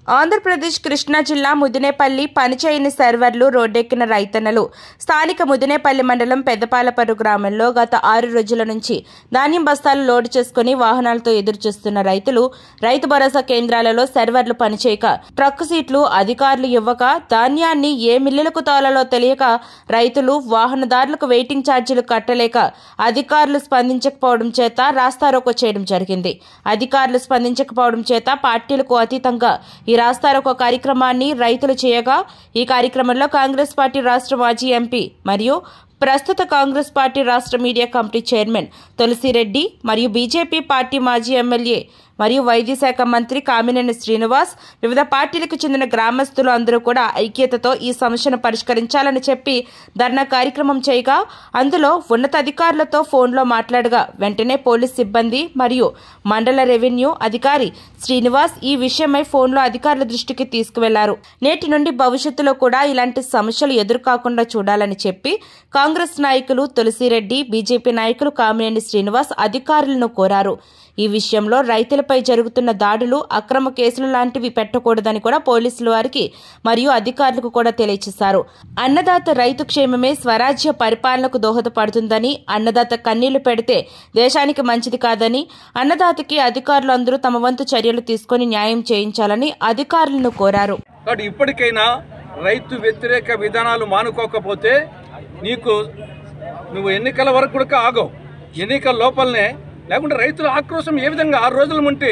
ఆంధ్రప్రదేశ్ కృష్ణా జిల్లా ముదినేపల్లి పనిచేయని సర్వర్లు రోడ్డెక్కిన రైతన్నలు స్థానిక ముదినేపల్లి మండలం పెద్దపాలపర్రు గ్రామంలో గత ఆరు రోజుల నుంచి ధాన్యం బస్తాలు లోడు చేసుకుని వాహనాలతో ఎదురుచూస్తున్న రైతులు రైతు భరోసా కేంద్రాలలో సర్వర్లు పనిచేయక ట్రక్ సీట్లు అధికారులు ఇవ్వక ధాన్యాన్ని ఏ మిల్లులకు తోలాలో తెలియక రైతులు వాహనదారులకు వెయిటింగ్ ఛార్జీలు కట్టలేక అధికారులు స్పందించకపోవడం చేత రాస్తారోకో చేయడం జరిగింది అధికారులు స్పందించకపోవడం చేత పార్టీలకు అతీతంగా ఈ రాస్తారోకో కార్యక్రమాన్ని రైతులు చేయగా ఈ కార్యక్రమంలో కాంగ్రెస్ పార్టీ రాష్ట్ర మాజీ ఎంపీ మరియు ప్రస్తుత కాంగ్రెస్ పార్టీ రాష్ట్ర మీడియా కమిటీ చైర్మన్ తులసిరెడ్డి మరియు బీజేపీ పార్టీ మాజీ ఎమ్మెల్యే మరియు వైద్య శాఖ మంత్రి కామినేని శ్రీనివాస్ వివిధ పార్టీలకు చెందిన గ్రామస్తులు అందరూ కూడా ఐక్యతతో ఈ సమస్యను పరిష్కరించాలని చెప్పి ధర్నా కార్యక్రమం చేయగా అందులో ఉన్నతాధికారులతో ఫోన్లో మాట్లాడగా వెంటనే పోలీస్ సిబ్బంది మరియు మండల రెవెన్యూ అధికారి శ్రీనివాస్ ఈ విషయమై ఫోన్లో అధికారుల దృష్టికి తీసుకువెళ్లారు నేటి నుండి భవిష్యత్తులో కూడా ఇలాంటి సమస్యలు ఎదురుకాకుండా చూడాలని చెప్పి కాంగ్రెస్ నాయకులు తులసిరెడ్డి బీజేపీ నాయకులు కామినేని శ్రీనివాస్ అధికారులను కోరారు ఈ విషయంలో రైతులపై జరుగుతున్న దాడులు అక్రమ కేసులు లాంటివి పెట్టకూడదని కూడా పోలీసులు వారికి మరియు అధికారులకు కూడా తెలియజేశారు అన్నదాత రైతు క్షేమమే స్వరాజ్య పరిపాలనకు దోహదపడుతుందని అన్నదాత కన్నీళ్లు పెడితే దేశానికి మంచిది కాదని అన్నదాతకి అధికారులు అందరూ తమ వంతు చర్యలు తీసుకుని న్యాయం చేయించాలని అధికారులను కోరారు కాబట్టి ఇప్పటికైనా రైతు వ్యతిరేక విధానాలు మానుకోకపోతే నీకు నువ్వు ఎన్నికల వరకు కూడా ఆగవు ఎన్నికల లోపలనే లేకుంటే రైతుల ఆక్రోశం ఏ విధంగా ఆరు రోజుల ఉంటే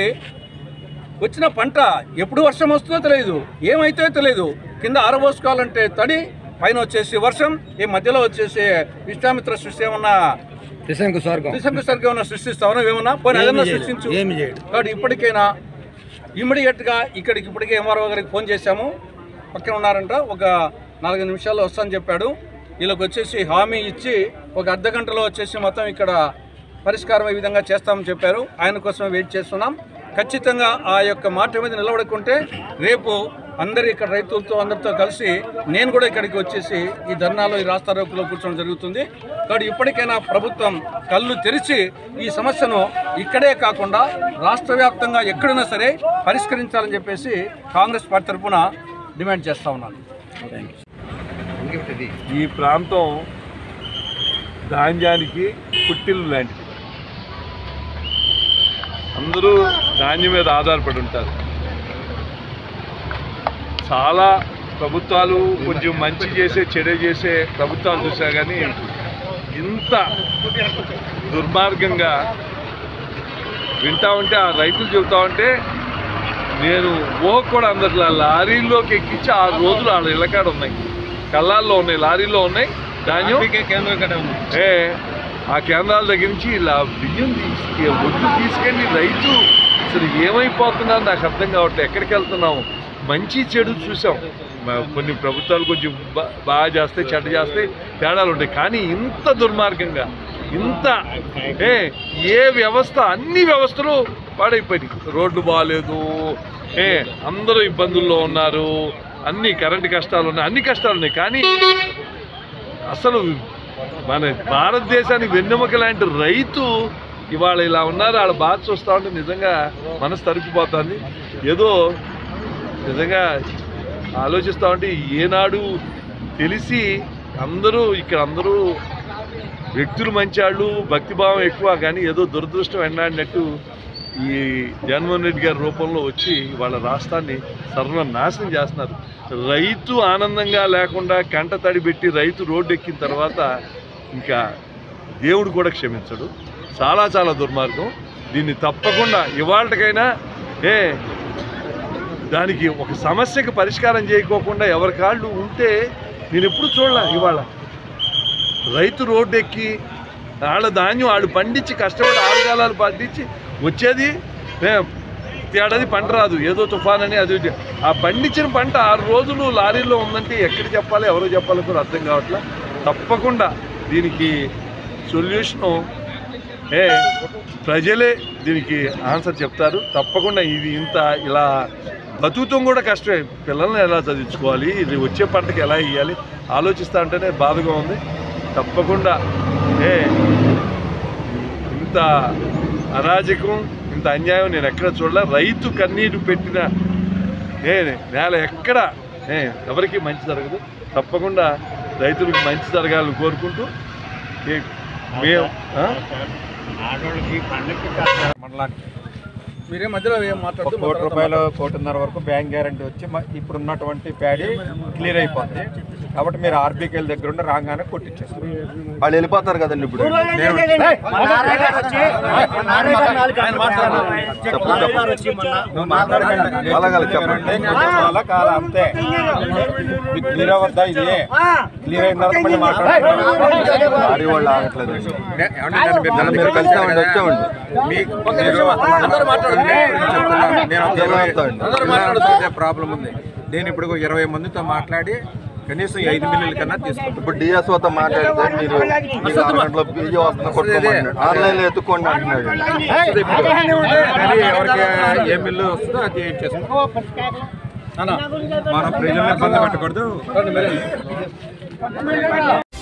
వచ్చిన పంట ఎప్పుడు వర్షం వస్తుందో తెలియదు ఏమైతే తెలియదు కింద ఆరబోసుకోవాలంటే తడి పైన వచ్చేసి వర్షం ఈ మధ్యలో వచ్చేసి విశ్వామిత్ర సృష్టి ఏమన్నా త్రిశంకు స్వర్గం త్రిశంకు సరిగ్గా ఏమన్నా సృష్టిస్తావా ఏమన్నా పోనీ ఏదన్నా చేయడు. సృష్టించు ఏమి చేయడు. కాబట్టి ఇప్పటికైనా ఇమ్మీడియట్గా ఇక్కడికి ఇప్పటికే ఎంఆర్ఓ గారికి ఫోన్ చేశాము పక్కన ఉన్నారంట ఒక నాలుగు నిమిషాల్లో వస్తానని చెప్పాడు వీళ్ళకి వచ్చేసి హామీ ఇచ్చి ఒక అర్ధ గంటలో వచ్చేసి మొత్తం ఇక్కడ పరిష్కారం ఈ విధంగా చేస్తామని చెప్పారు ఆయన కోసం వెయిట్ చేస్తున్నాం ఖచ్చితంగా ఆ యొక్క మాట మీద నిలబడుకుంటే రేపు అందరి ఇక్కడ రైతులతో అందరితో కలిసి నేను కూడా ఇక్కడికి వచ్చేసి ఈ ధర్నాలో ఈ రాస్తారోకులో కూర్చోవడం జరుగుతుంది కాబట్టి ఇప్పటికైనా ప్రభుత్వం కళ్ళు తెరిచి ఈ సమస్యను ఇక్కడే కాకుండా రాష్ట్ర వ్యాప్తంగా ఎక్కడైనా సరే పరిష్కరించాలని చెప్పేసి కాంగ్రెస్ పార్టీ తరఫున డిమాండ్ చేస్తా ఉన్నాను ఇంకొకటి ఈ ప్రాంతం ధాన్యానికి పుట్టిల్లు లాంటిది అందరూ ధాన్యం మీద ఆధారపడి ఉంటారు చాలా ప్రభుత్వాలు కొంచెం మంచి చేసే చెడు చేసే ప్రభుత్వాలు చూసా కానీ ఇంత దుర్మార్గంగా వింటా ఉంటే ఆ రైతులు చెబుతా ఉంటే నేను ఊహకు కూడా అందట్లా లారీల్లోకి ఎక్కించి ఆరు రోజులు ఆడ ఇళ్ళకాడ ఉన్నాయి కళ్ళాల్లో ఉన్నాయి లారీల్లో ఉన్నాయి ధాన్యం ఏ ఆ కేంద్రాల దగ్గర నుంచి ఇలా బియ్యం తీసుకు ఒడ్లు తీసుకెళ్ళి రైతు అసలు ఏమైపోతున్నారు నాకు అర్థం కావట్లేదు ఎక్కడికి వెళ్తున్నాం మంచి చెడు చూసాం మ- కొన్ని ప్రభుత్వాలు కొంచెం బా- బాగా చేస్తే చెడ్డ చేస్తే తేడాలు ఉంటాయి కానీ ఇంత దుర్మార్గంగా ఇంత ఏ ఏ వ్యవస్థ అన్ని వ్యవస్థలు పాడైపోయినాయి రోడ్లు బాగాలేదు ఏ అందరూ ఇబ్బందుల్లో ఉన్నారు అన్ని కరెంటు కష్టాలు ఉన్నాయి అన్ని కష్టాలు ఉన్నాయి కానీ అసలు మన భారతదేశానికి వెన్నెముక లాంటి రైతు ఇవాళ ఇలా ఉన్నారు వాళ్ళ బాధ చూస్తూ ఉంటే నిజంగా మనసు తరిపిపోతుంది ఏదో నిజంగా ఆలోచిస్తూ ఉంటే ఏనాడు తెలిసి అందరూ ఇక్కడ అందరూ వ్యక్తులు మంచాళ్ళు భక్తిభావం ఎక్కువ కానీ ఏదో దురదృష్టం ఎండాడినట్టు ఈ జగన్మోహన్ రెడ్డి గారి రూపంలో వచ్చి వాళ్ళ రాష్ట్రాన్ని సర్వనాశనం చేస్తున్నారు రైతు ఆనందంగా లేకుండా కంట తడి పెట్టి రైతు రోడ్డు ఎక్కిన తర్వాత ఇంకా దేవుడు కూడా క్షమించడు చాలా చాలా దుర్మార్గం దీన్ని తప్పకుండా ఇవాళకైనా ఏ దానికి ఒక సమస్యకి పరిష్కారం చేయకోకుండా ఎవరి కాళ్ళు ఉంటే నేను ఎప్పుడు చూడలే ఇవాళ రైతు రోడ్డు ఎక్కి వాళ్ళ ధాన్యం వాళ్ళు పండించి కష్టపడి ఆరుగాలాలు పండించి వచ్చేది ఏ, ఏడాది పంట రాదు ఏదో తుఫాన్ అని అది ఇది. ఆ పండించిన పంట ఆరు రోజులు లారీలో ఉందంటే ఎక్కడ చెప్పాలి ఎవరు చెప్పాలో కూడా అర్థం కావట్లే తప్పకుండా దీనికి సొల్యూషను ఏ ప్రజలే దీనికి ఆన్సర్ చెప్తారు తప్పకుండా ఇది ఇంత ఇలా బతుకుతాం కూడా కష్టమే పిల్లల్ని ఎలా చదివించుకోవాలి ఇది వచ్చే పంటకి ఎలా ఇవ్వాలి ఆలోచిస్తా ఉంటేనే బాధగా ఉంది తప్పకుండా ఏ ఇంత అరాజకం ఇంత అన్యాయం నేను ఎక్కడ చూడలే రైతు కన్నీరు పెట్టిన ఏ నేల ఎక్కడ ఏ ఎవరికి మంచి జరగదు తప్పకుండా రైతులకు మంచి జరగాలని కోరుకుంటూ ఏ మేము ఆ? మండలానికి మీరే మధ్యలో ఏం ఒక మాట్లాడుతూ కోటి రూపాయలు కోటిన్నర వరకు బ్యాంక్ గ్యారంటీ వచ్చి మ- ఇప్పుడు ఉన్నటువంటి ప్యాడీ క్లియర్ అయిపోతుంది కాబట్టి మీరు ఆర్బీకేల దగ్గర ఉండి రాగానే కొట్టించేస్తారు వాళ్ళు వెళ్ళిపోతారు కదండి ఇప్పుడు నువ్వు మాట్లాడకండి. నేను అలాగలా చెప్పండి. నేను చెప్పాలా కాదా అంతే మీకు క్లియర్ అవద్దా ఇది క్లియర్ అయిన తర్వాత మళ్ళీ మాట్లాడుతున్నాను లారీ వాళ్ళు ఆగట్లేదు నే- ఏమండి, నేను మీరు- నన్ను మీరు కలిసామండి వచ్చామండి మీకు ఒక్క మీరు నిమిషం, అందరూ మాట్లాడండి. నేను చెప్తున్నాను. నేను ఒక ఇరవై- చెప్తామండి. అందరూ మాట్లాడుతుంటే ప్రాబ్లం ఉంది నేను ఇప్పుడు ఒక ఇరవై మందితో మాట్లాడి కనీసం ఈ ఐదు మిల్లుల కన్నా తీసుకుంటాను ఇప్పుడు డిఎస్ఓతో మాట్లాడితే మీరు మీరు ఆరు గంటల పీజీ వస్తున్న కొట్టుకోమన్నాడు ఆన్లైన్ లో ఎత్తుకోండి అంటున్నాడు కానీ ఎవరికి ఏ మిల్లు వస్తుందో అది చేసుకుంటాం మనం ప్రజలను ఇబ్బంది పెట్టకూడదు